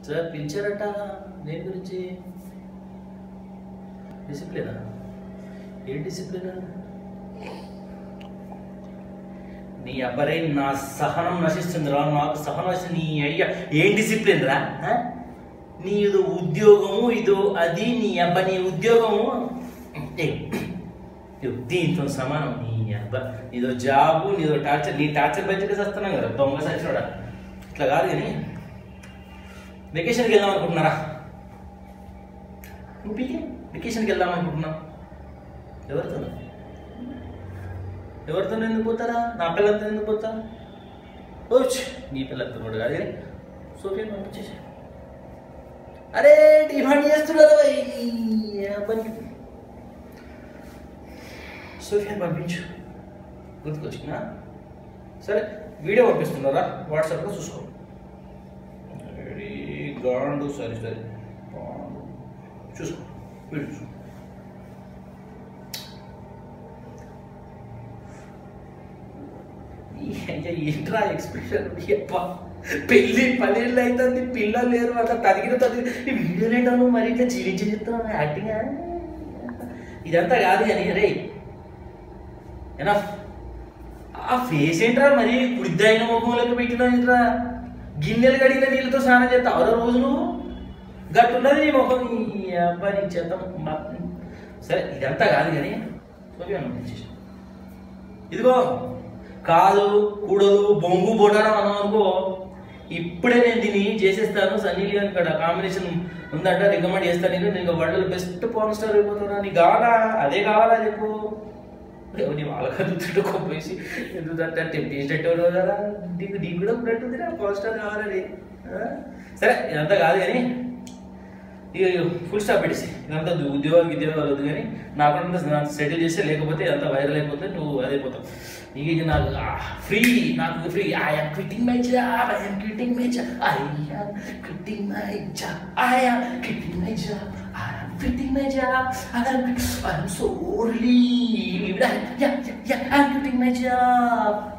Sir పిలిచారట దేని గురించి డిసిప్లినా ఏ discipline నీ అబ్బరే నా సహనం నశిస్తుంది రా నాకు సహనం నశిస్తుంది నీ అయ్యా ఏం డిసిప్లిన్ రా ఆ? నీ ఇది ఉద్యోగము ఇదో అది నీ అబ్బ నీ ఉద్యోగము ఏ, ఇదో దీంతో సమానం నీ అబ్బ నీదో జాబు నీదో టార్చర్ నీ టార్చర్ బయటకు వస్తున్నాం కదా దొంగ సచ్చినోడా ఇట్లా కాదు కానీ వెకేషన్కి వెళ్దాం అనుకుంటున్నారా నువ్వు పీకే వెకేషన్కి వెళ్దాం అనుకుంటున్నావు ఎవరితో ఎవరితో ఎందుకు పోతారా నా పిల్లలతో ఎందుకు పోతా ఓచ్ నీ పిల్లలతో కూడా కాదు కానీ సోఫియాని పంపించేసి అరే డిమాండ్ చేస్తున్నారు అబ్బాయి సోఫియాని పంపించు గుర్తుకొచ్చిందా సరే వీడియో పంపిస్తున్నారా వాట్సాప్లో చూసుకో రెడీ గాండు సరే సరే గాండు. చూసుకో వీడియో చూసుకో ఏంట్రా ఎక్స్ప్రెషన్ అప్ప పెళ్ళి పన్నెండు అవుతుంది పిల్లలు లేరు అట్లా తదిగిన తదిగి ఈ వీడియోలు ఏంటో మరి ఇట్లా జీవించి చెప్తున్నాను యాక్టింగ్ ఇదంతా కాదు కానీ రే ఏనా ఆ ఫేస్ ఏంట్రా మరి కుడిద్దైన ముఖంలోకి పెట్టినా ఏంట్రా గిన్నెలు కడిగిన నీళ్ళతో స్నానం చేస్తా అవరో రోజు నువ్వు గట్టున్నది నీ ముఖం ఈ అబ్బాయి నీకు చేద్దాం మా- సరే ఇదంతా కాదు కానీ సోఫియా పంపించేసి ఇదిగో కాదు కూడదు బొంగు బొటాడం అన్నాం అనుకో ఇప్పుడే నేను దీన్ని చేసేస్తాను సన్నీ లియోన్ ఇక్కడ కాంబినేషన్ ఉందంట రికమెండ్ చేస్తాను నేను నీకు వరల్డ్ బెస్ట్ పవర్ స్టార్ అయిపోతున్నా నీకు కావాలా అదే కావాలా చెప్పు ఏమో నీ వాళ్ళ కదుతుంటే కొప్పేసి ఎందుకంటే టెంపేసేటట్టు కదా నీకు నీకు కూడా ఉన్నట్టుంది నా పవర్ స్టార్ కావాలని ఆ? సరే ఇదంతా కాదు కానీ ఇక ఫుల్ స్టాప్ పెట్టేసి ఇదంతా ఉద్యోగాలు ఉద్యోగాలు వద్దు కానీ నాకుండా సెటిల్ చేస్తే లేకపోతే ఇదంతా వైరల్ అయిపోతే నువ్వు అదైపోతావు ఇక ఇది నాకు ఫ్రీ నాకు free I'm quitting my job I'm quitting my job I'm quitting my job I'm quitting my job I'm quitting my job I'm I'm so relieved yeah yeah I'm quitting my job